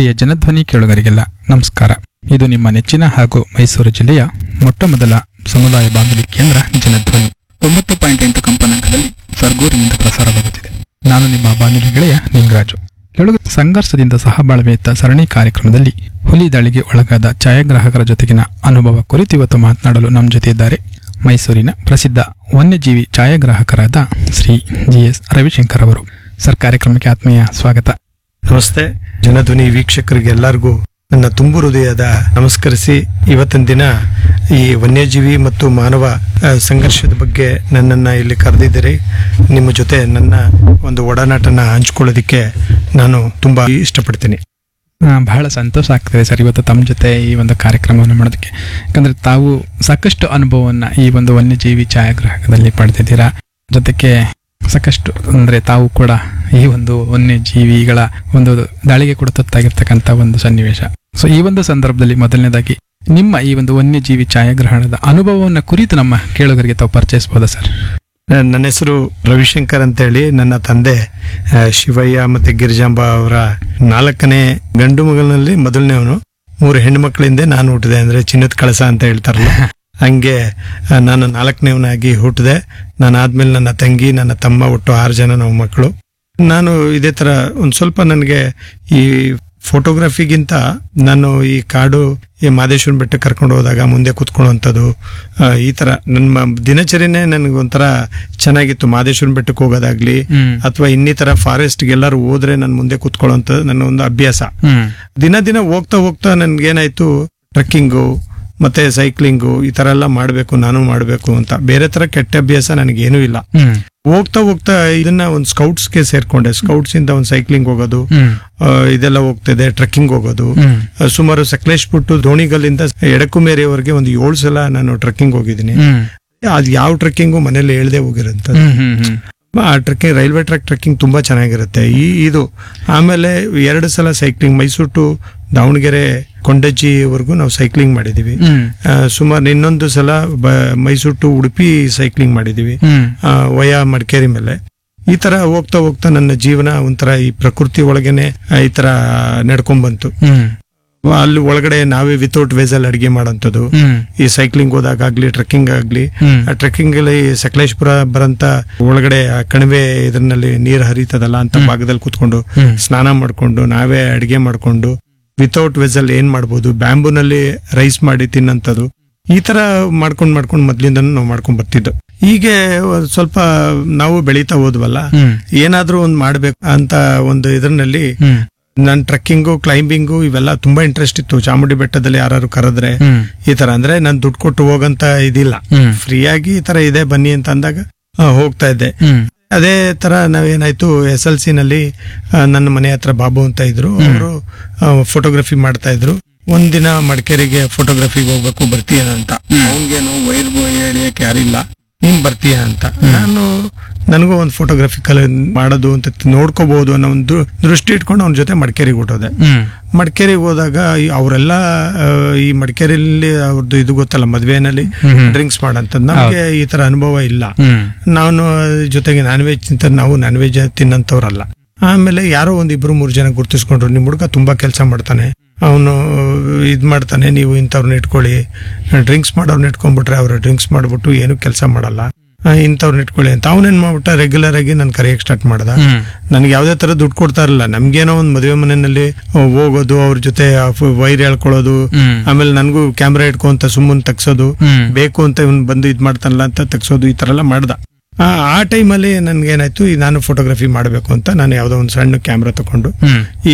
ಪ್ರಿಯ ಜನಧ್ವನಿ ಕೇಳುಗರಿಗೆಲ್ಲ ನಮಸ್ಕಾರ ಇದು ನಿಮ್ಮ ನೆಚ್ಚಿನ ಹಾಗೂ ಮೈಸೂರು ಜಿಲ್ಲೆಯ ಮೊಟ್ಟ ಮೊದಲ ಸಮುದಾಯ ಬಾನುಲಿ ಕೇಂದ್ರ ಜನಧ್ವನಿ ಒಂಬತ್ತು ಪಾಯಿಂಟ್ ಎಂಟು ಕಂಪನಾಂಕದಲ್ಲಿ ಸರ್ಗೂರಿನಿಂದ ಪ್ರಸಾರವಾಗುತ್ತಿದೆ ನಾನು ನಿಮ್ಮ ಬಾನುಲಿ ಗೆಳೆಯ ನಿಂಗರಾಜು ಕೆಳಗ ಸಂಘರ್ಷದಿಂದ ಸಹಬಾಳ್ವೆಯತ್ತ ಸರಣಿ ಕಾರ್ಯಕ್ರಮದಲ್ಲಿ ಹುಲಿ ದಾಳಿಗೆ ಒಳಗಾದ ಛಾಯಾಗ್ರಾಹಕರ ಜೊತೆಗಿನ ಅನುಭವ ಕುರಿತು ಇವತ್ತು ಮಾತನಾಡಲು ನಮ್ಮ ಜೊತೆ ಇದ್ದಾರೆ ಮೈಸೂರಿನ ಪ್ರಸಿದ್ಧ ವನ್ಯಜೀವಿ ಛಾಯಾಗ್ರಾಹಕರಾದ ಶ್ರೀ ಜಿ ಎಸ್ ರವಿಶಂಕರ್ ಅವರು ಸರ್ ಕಾರ್ಯಕ್ರಮಕ್ಕೆ ಆತ್ಮೀಯ ಸ್ವಾಗತ ನಮಸ್ತೆ ಜನಧ್ವನಿ ವೀಕ್ಷಕರಿಗೆ ಎಲ್ಲರಿಗೂ ನನ್ನ ತುಂಬು ಹೃದಯದ ನಮಸ್ಕರಿಸಿ ಇವತ್ತಿನ ದಿನ ಈ ವನ್ಯಜೀವಿ ಮತ್ತು ಮಾನವ ಆ, ಸಂಘರ್ಷದ ಬಗ್ಗೆ ನನ್ನನ್ನ ಇಲ್ಲಿ ಕರೆದಿದ್ದೀರಿ ನಿಮ್ಮ ಜೊತೆ ನನ್ನ ಒಂದು ಒಡನಾಟನ ಹಂಚ್ಕೊಳ್ಳೋದಿಕ್ಕೆ ನಾನು ತುಂಬಾ ಇಷ್ಟಪಡ್ತೀನಿ ಆ, ಬಹಳ ಸಂತೋಷ ಆಗ್ತದೆ ಸರ್ ಇವತ್ತು ತಮ್ಮ ಜೊತೆ ಈ ಒಂದು ಕಾರ್ಯಕ್ರಮವನ್ನು ಮಾಡೋದಕ್ಕೆ ಯಾಕಂದ್ರೆ ತಾವು ಸಾಕಷ್ಟು ಅನುಭವವನ್ನು ಈ ಒಂದು ವನ್ಯಜೀವಿ ಛಾಯಾಗ್ರಾಹಕದಲ್ಲಿ ಪಡೆದಿದ್ದೀರಾ ಜೊತೆಗೆ ಸಾಕಷ್ಟು ಅಂದ್ರೆ ತಾವು ಕೂಡ ಈ ಒಂದು ವನ್ಯಜೀವಿಗಳ ಒಂದು ದಾಳಿಗೆ ಕೂಡ ತುತ್ತಾಗಿರ್ತಕ್ಕಂಥ ಒಂದು ಸನ್ನಿವೇಶ ಸೊ ಈ ಒಂದು ಸಂದರ್ಭದಲ್ಲಿ ಮೊದಲನೇದಾಗಿ ನಿಮ್ಮ ಈ ಒಂದು ವನ್ಯಜೀವಿ ಛಾಯಾಗ್ರಹಣದ ಅನುಭವವನ್ನು ಕುರಿತು ನಮ್ಮ ಕೇಳುಗರಿಗೆ ತಾವು ಪರಿಚಯಿಸಬಹುದಾ ಸರ್ ನ- ನನ್ನ ಹೆಸರು ರವಿಶಂಕರ್ ಅಂತೇಳಿ ನನ್ನ ತಂದೆ ಆ, ಶಿವಯ್ಯ ಮತ್ತೆ ಗಿರಿಜಾಂಬ ಅವರ ನಾಲ್ಕನೇ ಗಂಡು ಮಗನಲ್ಲಿ ಮೊದಲನೇವನು ಮೂರು ಹೆಣ್ಣು ಮಕ್ಕಳಿಂದ ನಾನು ಹುಟ್ಟಿದೆ ಅಂದ್ರೆ ಚಿನ್ನದ ಕಳಸ ಅಂತ ಹೇಳ್ತಾರಲ್ಲ ಹಂಗೆ ಆ, ನಾನು ನಾಲ್ಕನೇವನಾಗಿ ಹುಟ್ಟಿದೆ ನಾನು ಆದ್ಮೇಲೆ ನನ್ನ ತಂಗಿ ನನ್ನ ತಮ್ಮ ಒಟ್ಟು ಆರು ಜನ ನಾವು ಮಕ್ಕಳು ನಾನು ಇದೇ ತರ ಒಂದ್ ಸ್ವಲ್ಪ ನನಗೆ ಈ ಫೋಟೋಗ್ರಫಿಗಿಂತ ನಾನು ಈ ಕಾಡು ಈ ಮಾದೇಶ್ವರನ ಬೆಟ್ಟ ಕರ್ಕೊಂಡು ಹೋದಾಗ ಮುಂದೆ ಕುತ್ಕೊಳ್ಳುವಂಥದ್ದು ಆ, ಈ ತರ ನನ್ನ ದಿನಚರಿನೇ ನನಗೆ ಒಂಥರ ಚೆನ್ನಾಗಿತ್ತು ಮಾದೇಶ್ವರನ ಬೆಟ್ಟಕ್ಕೆ ಹೋಗೋದಾಗ್ಲಿ ಹ್ಮ್ ಅಥವಾ ಇನ್ನಿತರ ಫಾರೆಸ್ಟ್ ಎಲ್ಲರೂ ಹೋದ್ರೆ ನಾನು ಮುಂದೆ ಕುತ್ಕೊಳ್ಳುವಂಥದ್ದು ನನ್ನ ಒಂದು ಅಭ್ಯಾಸ ಹ್ಮ್ ದಿನ ದಿನ ಹೋಗ್ತಾ ಹೋಗ್ತಾ ನನ್ಗೇನಾಯ್ತು ಟ್ರೆಕ್ಕಿಂಗು ಮತ್ತೆ ಸೈಕ್ಲಿಂಗು ಈ ತರ ಎಲ್ಲ ಮಾಡ್ಬೇಕು ನಾನು ಮಾಡ್ಬೇಕು ಅಂತ ಬೇರೆ ತರ ಕೆಟ್ಟ ಅಭ್ಯಾಸ ನನಗೇನೂ ಇಲ್ಲ ಹ್ಮ್ ಹೋಗ್ತಾ ಹೋಗ್ತಾ ಇದನ್ನ ಒಂದು ಸ್ಕೌಟ್ಸ್ಗೆ ಸೇರ್ಕೊಂಡೆ ಸ್ಕೌಟ್ಸ್ ಇಂದ ಒಂದು ಸೈಕ್ಲಿಂಗ್ ಹೋಗೋದು ಹ್ಮ್ ಆ, ಇದೆಲ್ಲ ಹೋಗ್ತಿದೆ ಟ್ರೆಕ್ಕಿಂಗ್ ಹೋಗೋದು ಹ್ಮ್ ಆ, ಸುಮಾರು ಸಕಲೇಶ್ ಬಿಟ್ಟು ದೋಣಿಗಲ್ಲಿಂದ ಎಡಕುಮೇರಿಯವರೆಗೆ ಒಂದು ಏಳು ಸಲ ನಾನು ಟ್ರೆಕ್ಕಿಂಗ್ ಹೋಗಿದ್ದೀನಿ ಹ್ಮ್ ಅದು ಯಾವ ಟ್ರೆಕ್ಕಿಂಗು ಮನೇಲಿ ಹೇಳ್ದೆ ಹೋಗಿರಂತ ಹ್ಮ್ ಹ್ಮ್ ಹ್ಮ್ ಆ ಟ್ರೆಕ್ಕಿಂಗ್ ರೈಲ್ವೆ ಟ್ರ್ಯಾಕ್ ಟ್ರೆಕ್ಕಿಂಗ್ ತುಂಬಾ ಚೆನ್ನಾಗಿರುತ್ತೆ ಈ ಇದು ಆಮೇಲೆ ಎರಡು ಸಲ ಸೈಕ್ಲಿಂಗ್ ಮೈಸೂರು ಟು ದಾವಣಗೆರೆ ಕೊಂಡಜ್ಜಿವರೆಗೂ ನಾವು ಸೈಕ್ಲಿಂಗ್ ಮಾಡಿದೀವಿ ಹ್ಮ್ ಆ, ಸುಮಾರು ಇನ್ನೊಂದು ಸಲ ಬ- ಮೈಸೂರು ಟು ಉಡುಪಿ ಸೈಕ್ಲಿಂಗ್ ಮಾಡಿದೀವಿ ಹ್ಮ್ ಆ, ವಯ ಮಡಿಕೇರಿ ಮೇಲೆ ಈ ತರ ಹೋಗ್ತಾ ಹೋಗ್ತಾ ನನ್ನ ಜೀವನ ಒಂಥರ ಈ ಪ್ರಕೃತಿ ಒಳಗೇನೆ ಆ, ಈ ತರ ನಡ್ಕೊಂಡ್ ಬಂತು ಹ್ಮ್ ಅಲ್ಲಿ ಒಳಗಡೆ ನಾವೇ ವಿತೌಟ್ ವೇಸಲ್ ಅಡಿಗೆ ಮಾಡೋಂಥದ್ದು ಹ್ಮ್ ಈ ಸೈಕ್ಲಿಂಗ್ ಹೋದಾಗ್ಲಿ ಟ್ರೆಕ್ಕಿಂಗ್ ಆಗ್ಲಿ ಹ್ಮ್ ಆ ಟ್ರೆಕ್ಕಿಂಗ್ ಅಲ್ಲಿ ಸಕಲೇಶ್ಪುರ ಬರಂತ ಒಳಗಡೆ ಆ ಕಣಿವೆ ಇದರಲ್ಲಿ ನೀರ್ ಹರಿತದಲ್ಲ ಅಂತ ಭಾಗದಲ್ಲಿ ಕೂತ್ಕೊಂಡು ಹ್ಮ್ ಸ್ನಾನ ಮಾಡ್ಕೊಂಡು ನಾವೇ ಅಡಿಗೆ ಮಾಡ್ಕೊಂಡು ವಿತೌಟ್ ವೆಜಲ್ ಏನ್ ಮಾಡ್ಬೋದು ಬ್ಯಾಂಬೂನಲ್ಲಿ ರೈಸ್ ಮಾಡಿ ತಿನ್ನಂಥದ್ದು ಈ ತರ ಮಾಡ್ಕೊಂಡ್ ಮಾಡ್ಕೊಂಡ್ ಮೊದ್ಲಿಂದ ನಾವು ಮಾಡ್ಕೊಂಡ್ ಬರ್ತಿದ್ದು ಹೀಗೆ ಒಂದ್ ಸ್ವಲ್ಪ ನಾವು ಬೆಳೀತಾ ಹೋದ್ವಲ್ಲ ಹ್ಮ್ ಏನಾದ್ರೂ ಒಂದ್ ಮಾಡ್ಬೇಕು ಅಂತ ಒಂದು ಇದರಲ್ಲಿ ಹ್ಮ್ ನನ್ ಟ್ರೆಕ್ಕಿಂಗು ಕ್ಲೈಂಬಿಂಗು ಇವೆಲ್ಲ ತುಂಬಾ ಇಂಟ್ರೆಸ್ಟ್ ಇತ್ತು ಚಾಮುಂಡಿ ಬೆಟ್ಟದಲ್ಲಿ ಯಾರು ಕರೆದ್ರೆ ಹ್ಮ್ ಈ ತರ ಅಂದ್ರೆ ನಾನ್ ದುಡ್ಡು ಕೊಟ್ಟು ಹೋಗಂತ ಇದಿಲ್ಲ ಹ್ಮ್ ಫ್ರೀಯಾಗಿ ಈ ತರ ಇದೆ ಬನ್ನಿ ಅಂತ ಅಂದಾಗ ಆ, ಹೋಗ್ತಾ ಇದ್ದೆ ಹ್ಮ್ ಅದೇ ತರ ನಾವೇನಾಯ್ತು ಎಸ್ ಎಲ್ ಸಿ ನಲ್ಲಿ ಆ, ನನ್ನ ಮನೆ ಹತ್ರ ಬಾಬು ಅಂತ ಇದ್ರು ಅವರು ಫೋಟೋಗ್ರಫಿ ಮಾಡ್ತಾ ಇದ್ರು ಒಂದಿನ ಮಡಿಕೇರಿಗೆ ಫೋಟೋಗ್ರಫಿಗೆ ಹೋಗ್ಬೇಕು ಬರ್ತೀಯ ಅಂತ ಅವನ್ಗೇನು ವೈರ್ ಎಳಿಯಕ್ಕೆ ಯಾರಿಲ್ಲ ನೀನ್ ಬರ್ತೀಯ ಅಂತ ನಾನು ನನಗೂ ಒಂದು ಫೋಟೋಗ್ರಫಿ ಕಲೆ ಮಾಡೋದು ಅಂತ ನೋಡ್ಕೋಬಹುದು ಅನ್ನೋ ಒಂದು ದೃಷ್ಟಿ ಇಟ್ಕೊಂಡು ಅವನ ಜೊತೆ ಮಡಿಕೇರಿಗೆ ಹೊಟ್ಟೋದೆ ಹ್ಮ್ ಮಡಿಕೇರಿಗೆ ಹೋದಾಗ ಈ- ಅವರೆಲ್ಲ ಆ, ಈ ಮಡಿಕೇರಿಯಲ್ಲಿ ಅವ್ರದ್ದು ಇದು ಗೊತ್ತಲ್ಲ ಮದ್ವೆನಲ್ಲಿ ಹ್ಮ್. ಡ್ರಿಂಕ್ಸ್ ಮಾಡಂತದ್ದು ನಮಗೆ ಈ ತರ ಅನುಭವ ಇಲ್ಲ ಹ್ಮ್ ನಾನು ಜೊತೆಗೆ ನಾನ್ ವೆಜ್ ತಿಂತ ನಾವು ನಾನ್ ವೆಜ್ ತಿನ್ನಂತವ್ರಲ್ಲ ಆಮೇಲೆ ಯಾರೋ ಒಂದ್ ಇಬ್ರು ಮೂರು ಜನ ಗುರ್ತಿಸ್ಕೊಂಡ್ರು ನಿಮ್ ಹುಡುಗ ತುಂಬಾ ಕೆಲಸ ಮಾಡ್ತಾನೆ ಅವನು ಇದ್ ಮಾಡ್ತಾನೆ ನೀವು ಇಂಥವ್ರನ್ನ ಇಟ್ಕೊಳ್ಳಿ ಡ್ರಿಂಕ್ಸ್ ಮಾಡೋರ್ನ ಇಟ್ಕೊಂಡ್ಬಿಟ್ರೆ ಅವ್ರು ಡ್ರಿಂಕ್ಸ್ ಮಾಡ್ಬಿಟ್ಟು ಏನು ಕೆಲಸ ಮಾಡಲ್ಲ ಆ, ಇಂಥವ್ರನ್ನ ಇಟ್ಕೊಳ್ಳಿ ಅಂತ ಅವನೇನ್ ಮಾಡ್ಬಿಟ್ಟ ರೆಗ್ಯುಲರ್ ಆಗಿ ನನ್ ಕರೆಯಕ್ ಸ್ಟಾರ್ಟ್ ಮಾಡ್ದ ಹ್ಮ್ ನನ್ಗೆ ಯಾವ್ದೇ ತರ ದುಡ್ಡು ಕೊಡ್ತಾ ಇರಲಿಲ್ಲ ನಮ್ಗೇನೋ ಒಂದ್ ಮದುವೆ ಮನೆಯಲ್ಲಿ ಹೋಗೋದು ಅವ್ರ ಜೊತೆ ವೈರ್ ಹೇಳ್ಕೊಳ್ಳೋದು ಹ್ಮ್ ಆಮೇಲೆ ನನ್ಗೂ ಕ್ಯಾಮ್ರಾ ಇಟ್ಕೊಂತ ಸುಮ್ಮನೆ ತಗ್ಸೋದು ಹ್ಮ್ ಬೇಕು ಅಂತ ಇವ್ನು ಬಂದು ಇದ್ ಮಾಡ್ತಾನಲ್ಲ ಅಂತ ತೆಗ್ಸೋದು ಈ ತರ ಎಲ್ಲ ಮಾಡ್ದ ಆ ಆ ಟೈಮಲ್ಲಿ ನನ್ಗೇನಾಯ್ತು ಈ ನಾನು ಫೋಟೋಗ್ರಫಿ ಮಾಡಬೇಕು ಅಂತ ನಾನು ಯಾವ್ದೋ ಒಂದು ಸಣ್ಣ ಕ್ಯಾಮ್ರಾ ತಗೊಂಡು ಹ್ಮ್ ಈ